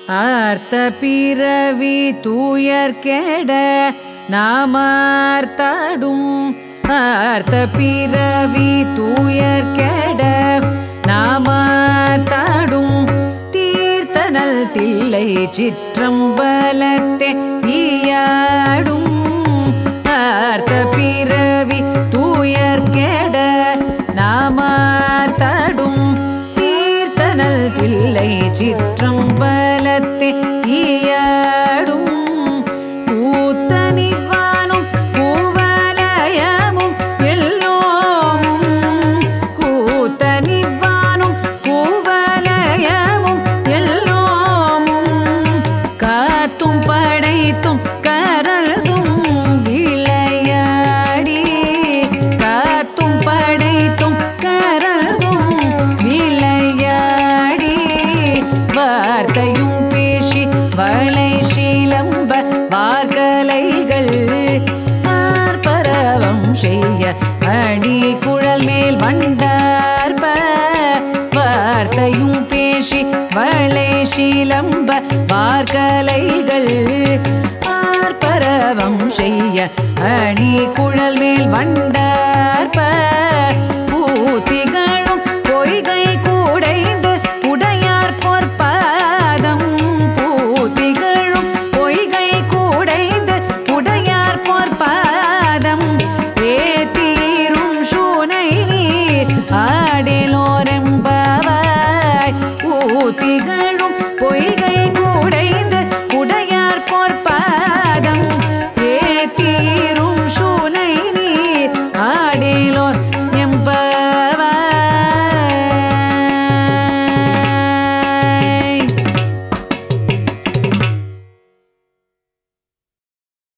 ஆர்த்த பிறவி தூயர்கெட நாமார்த்தாடும் ஆர்த்த பிறவி தூயர்கெட நாமார்த்தாடும் தீர்த்தனல் தில்லை சிற்றம்பலத்தே தீயாடும் ஆர்த்த பிறவி தூயர்கெட நாமார்த்தாடும் தீர்த்தனல் தில்லை சிற்றம்பலத்தே ஈயாடும் கூத்தனிவானும் கூவலயமும் எல்லோமும் கூத்தனிவானும் கூவலயமும் எல்லோமும் காத்தும் படைத்தும் கரல்தும் விளையாடி காத்தும் படைத்தும் கரல்தும் விளையாடி வார்த்தையும் பேசி வளை சீலம்ப வார்கலைகள் ஆர்ப்பரவம் செய்ய அடி குழல் மேல் வண்டார்ப வார்த்தையும் பேசி வளை சீலம்ப வார்கலைகள் ஆர்ப்பரவம் செய்ய அணி குழல் மேல் வண்டார்ப பூத்திகளும் பொய்கை கூடைந்து உடையார் பொற்பாதம் பூத்திகளும் பொய்கை கூடைந்து உடையார் பொற்பாதம் ஏத்தீரும் சூனை நீர் ஆ